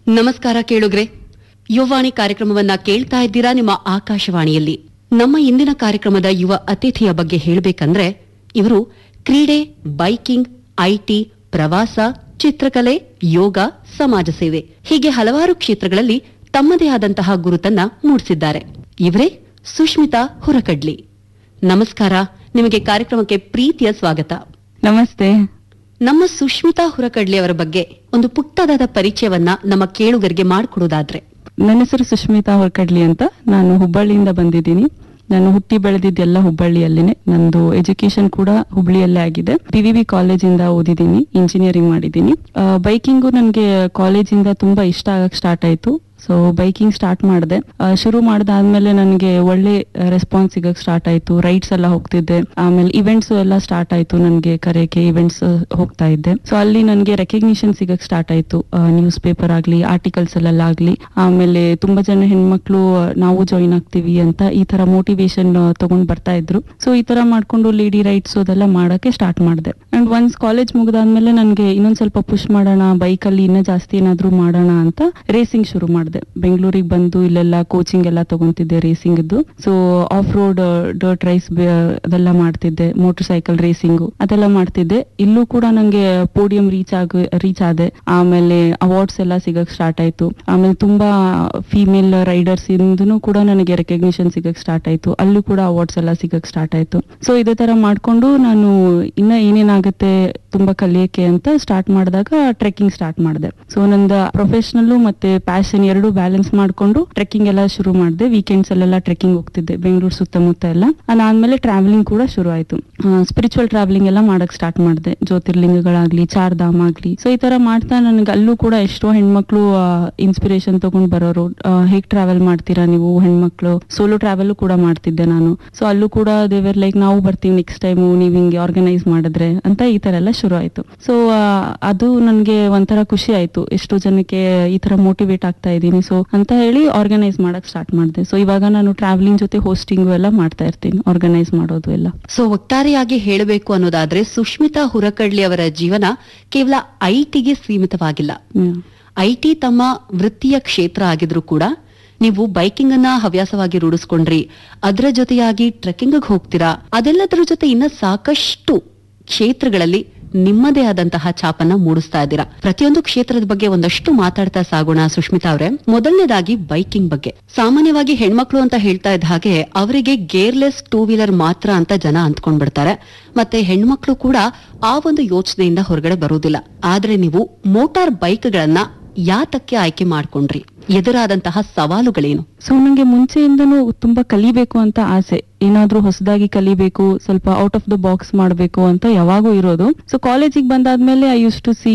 ನಮಸ್ಕಾರ ಕೇಳುಗ್ರೆ ಯುವವಾಣಿ ಕಾರ್ಯಕ್ರಮವನ್ನ ಕೇಳ್ತಾ ಇದ್ದೀರಾ ನಿಮ್ಮ ಆಕಾಶವಾಣಿಯಲ್ಲಿ ನಮ್ಮ ಇಂದಿನ ಕಾರ್ಯಕ್ರಮದ ಯುವ ಅತಿಥಿಯ ಬಗ್ಗೆ ಹೇಳಬೇಕಂದ್ರೆ ಇವರು ಕ್ರೀಡೆ ಬೈಕಿಂಗ್ ಐಟಿ ಪ್ರವಾಸ ಚಿತ್ರಕಲೆ ಯೋಗ ಸಮಾಜ ಸೇವೆ ಹೀಗೆ ಹಲವಾರು ಕ್ಷೇತ್ರಗಳಲ್ಲಿ ತಮ್ಮದೇ ಆದಂತಹ ಗುರುತನ್ನ ಮೂಡಿಸಿದ್ದಾರೆ ಇವರೇ ಸುಷ್ಮಿತಾ ಹುರಕಡ್ಲಿ ನಮಸ್ಕಾರ ನಿಮಗೆ ಕಾರ್ಯಕ್ರಮಕ್ಕೆ ಪ್ರೀತಿಯ ಸ್ವಾಗತ ನಮಸ್ತೆ ನಮ್ಮ ಸುಷ್ಮಿತಾ ಹುರಕಡ್ಲಿ ಅವರ ಬಗ್ಗೆ ಒಂದು ಪುಟ್ಟದಾದ ಪರಿಚಯವನ್ನ ನಮ್ಮ ಕೇಳುಗರಿಗೆ ಮಾಡಿಕೊಡೋದಾದ್ರೆ ನನ್ನ ಹೆಸರು ಸುಷ್ಮಿತಾ ಹೊರಕಡ್ಲಿ ಅಂತ ನಾನು ಹುಬ್ಬಳ್ಳಿಯಿಂದ ಬಂದಿದ್ದೀನಿ ನಾನು ಹುಟ್ಟಿ ಬೆಳೆದಿದ್ದೆಲ್ಲ ಹುಬ್ಬಳ್ಳಿಯಲ್ಲೇನೆ ನಂದು ಎಜುಕೇಶನ್ ಕೂಡ ಹುಬ್ಳಿಯಲ್ಲೇ ಆಗಿದೆ ಪಿ ವಿ ಬಿ ಕಾಲೇಜಿಂದ ಓದಿದ್ದೀನಿ ಇಂಜಿನಿಯರಿಂಗ್ ಮಾಡಿದ್ದೀನಿ ಬೈಕಿಂಗು ನನಗೆ ಕಾಲೇಜಿಂದ ತುಂಬಾ ಇಷ್ಟ ಆಗಕ್ ಸ್ಟಾರ್ಟ್ ಆಯ್ತು ಸೊ ಬೈಕಿಂಗ್ ಸ್ಟಾರ್ಟ್ ಮಾಡಿದೆ ಶುರು ಮಾಡ್ದಾದ್ಮೇಲೆ ನನಗೆ ಒಳ್ಳೆ ರೆಸ್ಪಾನ್ಸ್ ಸಿಗಕ್ ಸ್ಟಾರ್ಟ್ ಆಯ್ತು ರೈಡ್ಸ್ ಎಲ್ಲ ಹೋಗ್ತಿದ್ದೆ ಆಮೇಲೆ ಇವೆಂಟ್ಸ್ ಎಲ್ಲ ಸ್ಟಾರ್ಟ್ ಆಯ್ತು ನನಗೆ ಕರೆಗೆ ಇವೆಂಟ್ಸ್ ಹೋಗ್ತಾ ಇದ್ದೆ ಸೊ ಅಲ್ಲಿ ನನಗೆ ರೆಕಗ್ನಿಷನ್ ಸಿಗಕ್ ಸ್ಟಾರ್ಟ್ ಆಯ್ತು ನ್ಯೂಸ್ ಪೇಪರ್ ಆಗ್ಲಿ ಆರ್ಟಿಕಲ್ಸ್ ಅಲ್ಲಾಗ್ಲಿ ಆಮೇಲೆ ತುಂಬಾ ಜನ ಹೆಣ್ಮಕ್ಳು ಆ, ನಾವು ಜಾಯಿನ್ ಆಗ್ತೀವಿ ಅಂತ ಈ ತರ ಮೋಟಿವೇಶನ್ ತಗೊಂಡ್ ಬರ್ತಾ ಇದ್ರು ಸೊ ಈ ತರ ಮಾಡ್ಕೊಂಡು ಲೇಡಿ ರೈಡ್ಸ್ ಅದೆಲ್ಲ ಮಾಡಕ್ಕೆ ಸ್ಟಾರ್ಟ್ ಮಾಡಿದೆ ಅಂಡ್ ಒನ್ಸ್ ಕಾಲೇಜ್ ಮುಗ್ದಾದ್ಮೇಲೆ ನನಗೆ ಇನ್ನೊಂದ್ ಸ್ವಲ್ಪ ಪುಷ್ ಮಾಡೋಣ ಬೈಕ್ ಅಲ್ಲಿ ಇನ್ನೂ ಜಾಸ್ತಿ ಏನಾದ್ರೂ ಮಾಡೋಣ ಅಂತ ರೇಸಿಂಗ್ ಶುರು ಮಾಡಿದೆ ಬೆಂಗಳೂರಿಗೆ ಬಂದು ಇಲ್ಲೆಲ್ಲ ಕೋಚಿಂಗ್ ಎಲ್ಲ ತಗೊಂತಿದ್ದೆ ರೇಸಿಂಗ್ ಇದ್ದು so off road dirt race ಅದೆಲ್ಲ ಮಾಡ್ತಿದ್ದೆ ಮೋಟರ್ ಸೈಕಲ್ ರೇಸಿಂಗ್ ಅದೆಲ್ಲ ಮಾಡ್ತಿದ್ದೆ ಇಲ್ಲೂ ಕೂಡ ನಂಗೆ ಪೋಡಿಯಂ ರೀಚ್ ಆಗ ರೀಚ್ ಆದೆ ಆಮೇಲೆ ಅವಾರ್ಡ್ಸ್ ಎಲ್ಲ ಸಿಗಕ್ ಸ್ಟಾರ್ಟ್ ಆಯ್ತು ಆಮೇಲೆ ತುಂಬಾ ಫಿಮೇಲ್ ರೈಡರ್ಸ್ ಇಂದನು ಕೂಡ ನನಗೆ ರೆಕಗ್ನಿಷನ್ ಸಿಗಕ್ ಸ್ಟಾರ್ಟ್ ಆಯ್ತು ಅಲ್ಲೂ ಕೂಡ ಅವಾರ್ಡ್ಸ್ ಎಲ್ಲ ಸಿಗಕ್ ಸ್ಟಾರ್ಟ್ ಆಯ್ತು ಸೊ ಇದೇ ತರ ಮಾಡ್ಕೊಂಡು ನಾನು ಇನ್ನ ಏನೇನಾಗುತ್ತೆ ತುಂಬಾ ಕಲಿಯಕ್ಕೆ ಅಂತ ಸ್ಟಾರ್ಟ್ ಮಾಡಿದಾಗ ಟ್ರೆಕ್ಕಿಂಗ್ ಸ್ಟಾರ್ಟ್ ಮಾಡಿದೆ ಸೊ ನಂದ ಪ್ರೊಫೆಷನಲ್ ಮತ್ತೆ ಪ್ಯಾಷನ್ ಎರಡು ಬ್ಯಾಲೆನ್ಸ್ ಮಾಡ್ಕೊಂಡು ಟ್ರೆಕ್ಕಿಂಗ್ ಎಲ್ಲ ಶುರು ಮಾಡಿದೆ ವೀಕೆಂಡ್ಸ್ ಅಲ್ಲೆಲ್ಲ ಟ್ರೆಕ್ಕಿಂಗ್ ಹೋಗ್ತಿದ್ದೆ ಬೆಂಗಳೂರು ಸುತ್ತಮುತ್ತ ಎಲ್ಲ ಅದಾದ್ಮೇಲೆ ಟ್ರಾವೆಲಿಂಗ್ ಕೂಡ ಶುರು ಆಯ್ತು ಸ್ಪಿರಿಚುವಲ್ ಟ್ರಾವೆಲಿಂಗ್ ಎಲ್ಲ ಮಾಡಕ್ ಸ್ಟಾರ್ಟ್ ಮಾಡಿದೆ ಜ್ಯೋತಿರ್ಲಿಂಗಗಳಾಗ್ಲಿ ಚಾರ್ ಧಾಮ್ ಆಗ್ಲಿ ಸೊ ಈ ತರ ಮಾಡ್ತಾ ನನಗೆ ಅಲ್ಲೂ ಕೂಡ ಎಷ್ಟೋ ಹೆಣ್ಮಕ್ಳು ಇನ್ಸ್ಪಿರೇಷನ್ ತಗೊಂಡ್ ಬರೋರು ಆ, ಹೇಗ್ ಟ್ರಾವೆಲ್ ಮಾಡ್ತೀರಾ ನೀವು ಹೆಣ್ಮಕ್ಳು ಸೋಲೋ ಟ್ರಾವೆಲ್ ಕೂಡ ಮಾಡ್ತಿದ್ದೆ ನಾನು ಸೊ ಅಲ್ಲೂ ಕೂಡ ದೇವರ್ ಲೈಕ್ ನಾವು ಬರ್ತೀವಿ ನೆಕ್ಸ್ಟ್ ಟೈಮ್ ನೀವ್ ಹಿಂಗೆ ಆರ್ಗನೈಸ್ ಮಾಡಿದ್ರೆ ಅಂತ ಈ ತರ ಎಲ್ಲ ಶುರು ಆಯ್ತು ಸೊ ಅದು ನನ್ಗೆ ಒಂಥರ ಖುಷಿ ಆಯ್ತು ಎಷ್ಟೋ ಜನಕ್ಕೆ ಈ ತರ ಮೋಟಿವೇಟ್ ಆಗ್ತಾ ಇದ್ದೀನಿ ಸೊ ಅಂತ ಹೇಳಿ ಆರ್ಗನೈಸ್ ಮಾಡಕ್ ಸ್ಟಾರ್ಟ್ ಮಾಡಿದೆ ಸೊ ಇವಾಗ ನಾನು ಟ್ರಾವೆಲಿಂಗ್ ಜೊತೆ ಹೋಸ್ಟಿಂಗ್ ಎಲ್ಲ ಮಾಡ್ತಾ ಇರ್ತೀನಿ ಆರ್ಗನೈಸ್ ಮಾಡೋದು ಎಲ್ಲ ಸೊ ಒಟ್ಟಾರೆಯಾಗಿ ಹೇಳಬೇಕು ಅನ್ನೋದಾದ್ರೆ ಸುಷ್ಮಿತಾ ಹುರಕಡ್ಲಿ ಅವರ ಜೀವನ ಕೇವಲ ಐಟಿಗೆ ಸೀಮಿತವಾಗಿಲ್ಲ Yeah. ಐಟಿ ತಮ್ಮ ವೃತ್ತಿಯ ಕ್ಷೇತ್ರ ಆಗಿದ್ರು ಕೂಡ ನೀವು ಬೈಕಿಂಗ್ ಅನ್ನ ಹವ್ಯಾಸವಾಗಿ ರೂಢಿಸ್ಕೊಂಡ್ರಿ ಅದರ ಜೊತೆಯಾಗಿ ಟ್ರೆಕ್ಕಿಂಗ್ ಹೋಗ್ತೀರಾ ಅದೆಲ್ಲದರ ಜೊತೆ ಇನ್ನ ಸಾಕಷ್ಟು ಕ್ಷೇತ್ರಗಳಲ್ಲಿ ನಿಮ್ಮದೇ ಆದಂತಹ ಛಾಪನ್ನ ಮೂಡಿಸ್ತಾ ಇದ್ದೀರಾ ಪ್ರತಿಯೊಂದು ಕ್ಷೇತ್ರದ ಬಗ್ಗೆ ಒಂದಷ್ಟು ಮಾತಾಡ್ತಾ ಸಾಗೋಣ ಸುಷ್ಮಿತಾ ಅವರೇ ಮೊದಲನೇದಾಗಿ ಬೈಕಿಂಗ್ ಬಗ್ಗೆ ಸಾಮಾನ್ಯವಾಗಿ ಹೆಣ್ಮಕ್ಳು ಅಂತ ಹೇಳ್ತಾ ಇದ್ದ ಹಾಗೆ ಅವರಿಗೆ ಗೇರ್ಲೆಸ್ ಟೂ ವೀಲರ್ ಮಾತ್ರ ಅಂತ ಜನ ಅಂದ್ಕೊಂಡ್ಬಿಡ್ತಾರೆ ಮತ್ತೆ ಹೆಣ್ಮಕ್ಳು ಕೂಡ ಆ ಒಂದು ಯೋಚನೆಯಿಂದ ಹೊರಗಡೆ ಬರುವುದಿಲ್ಲ ಆದ್ರೆ ನೀವು ಮೋಟಾರ್ ಬೈಕ್ಗಳನ್ನ ಯಾತಕ್ಕೆ ಆಯ್ಕೆ ಮಾಡ್ಕೊಂಡ್ರಿ ಎದುರಾದಂತಹ ಸವಾಲುಗಳೇನು ಸೊ ನಂಗೆ ಮುಂಚೆಯಿಂದನೂ ತುಂಬಾ ಕಲಿಬೇಕು ಅಂತ ಆಸೆ ಏನಾದ್ರೂ ಹೊಸದಾಗಿ ಕಲಿಬೇಕು ಸ್ವಲ್ಪ ಔಟ್ ಆಫ್ ದ ಬಾಕ್ಸ್ ಮಾಡಬೇಕು ಅಂತ ಯಾವಾಗೂ ಇರೋದು ಸೊ ಕಾಲೇಜಿಗೆ ಬಂದಾದ್ಮೇಲೆ I use to see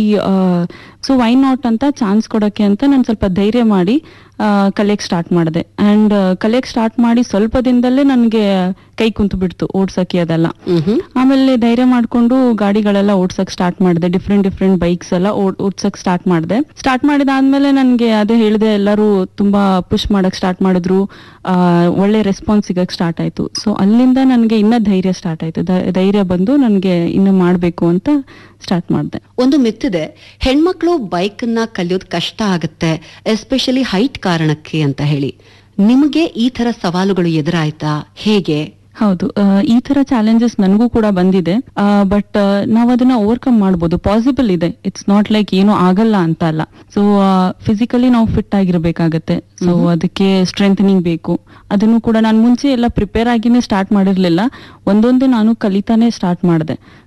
so why not ಅಂತ ಚಾನ್ಸ್ ಕೊಡಕ್ಕೆ ಅಂತ ನಾನು ಸ್ವಲ್ಪ ಧೈರ್ಯ ಮಾಡಿ ಕಲಿಯಕ್ ಸ್ಟಾರ್ಟ್ ಮಾಡಿದೆ ಅಂಡ್ ಕಲಿಯಕ್ ಸ್ಟಾರ್ಟ್ ಮಾಡಿ ಸ್ವಲ್ಪ ದಿನದಲ್ಲೇ ನನಗೆ ಕೈ ಕುಂತು ಬಿಡ್ತು ಓಡ್ಸಕ್ಕೆ ಅದೆಲ್ಲ ಮ್ಹೂ. ಆಮೇಲೆ ಧೈರ್ಯ ಮಾಡ್ಕೊಂಡು ಗಾಡಿಗಳೆಲ್ಲ ಓಡ್ಸಕ್ ಸ್ಟಾರ್ಟ್ ಮಾಡಿದೆ ಡಿಫ್ರೆಂಟ್ ಡಿಫ್ರೆಂಟ್ ಬೈಕ್ಸ್ ಎಲ್ಲ ಓಡ್- ಓಡ್ಸಕ್ ಸ್ಟಾರ್ಟ್ ಮಾಡಿದೆ ಸ್ಟಾರ್ಟ್ ಮಾಡಿದಾದ್ಮೇಲೆ ನನಗೆ ಅದೇ ಹೇಳಿದೆ ಎಲ್ಲರೂ ತುಂಬಾ ಪುಷ್ ಮಾಡಕ್ ಸ್ಟಾರ್ಟ್ ಮಾಡಿದ್ರು ಆ, ಒಳ್ಳೆ ರೆಸ್ಪಾನ್ಸ್ ಸಿಗಕ್ ಸ್ಟಾರ್ಟ್ ಆಯ್ತು ಸೊ ಅಲ್ಲಿಂದ ನನಗೆ ಇನ್ನ ಧೈರ್ಯ ಸ್ಟಾರ್ಟ್ ಆಯ್ತು ಧ- ಧೈರ್ಯ ಬಂದು ನನಗೆ ಇನ್ನು ಮಾಡ್ಬೇಕು ಅಂತ ಸ್ಟಾರ್ಟ್ ಮಾಡಿದೆ ಒಂದು ಮಿತ್ತಿದೆ ಹೆಣ್ಮಕ್ಳು ಬೈಕ್ ಅನ್ನ ಕಲಿಯೋದು ಕಷ್ಟ ಆಗುತ್ತೆ ಎಸ್ಪೆಷಲಿ ಹೈಟ್ ಕಾರಣಕ್ಕೆ ಅಂತ ಹೇಳಿ ನಿಮಗೆ ಈ ತರ ಸವಾಲುಗಳು ಎದುರಾಯ್ತಾ ಹೇಗೆ ಹೌದು ಆ, ಈ ತರ ಚಾಲೆಂಜಸ್ ನನಗೂ ಕೂಡ ಬಂದಿದೆ ಬಟ್ ನಾವು ಅದನ್ನ ಓವರ್ಕಮ್ ಮಾಡ್ಬೋದು ಪಾಸಿಬಲ್ ಇದೆ ಇಟ್ಸ್ ನಾಟ್ ಲೈಕ್ ಏನೂ ಆಗಲ್ಲ ಅಂತ ಅಲ್ಲ ಸೊ ಫಿಸಿಕಲಿ ನಾವು ಫಿಟ್ ಆಗಿರ್ಬೇಕಾಗತ್ತೆ ಸೊ ಅದಕ್ಕೆ ಸ್ಟ್ರೆಂಥನಿಂಗ್ ಬೇಕು ಅದನ್ನು ಕೂಡ ನಾನು ಮುಂಚೆ ಎಲ್ಲ ಪ್ರಿಪೇರ್ ಆಗಿನೇ ಸ್ಟಾರ್ಟ್ ಮಾಡಿರ್ಲಿಲ್ಲ ಒಂದೊಂದೇ ನಾನು ಕಲಿತಾನೆ ಸ್ಟಾರ್ಟ್ ಮಾಡಿದೆ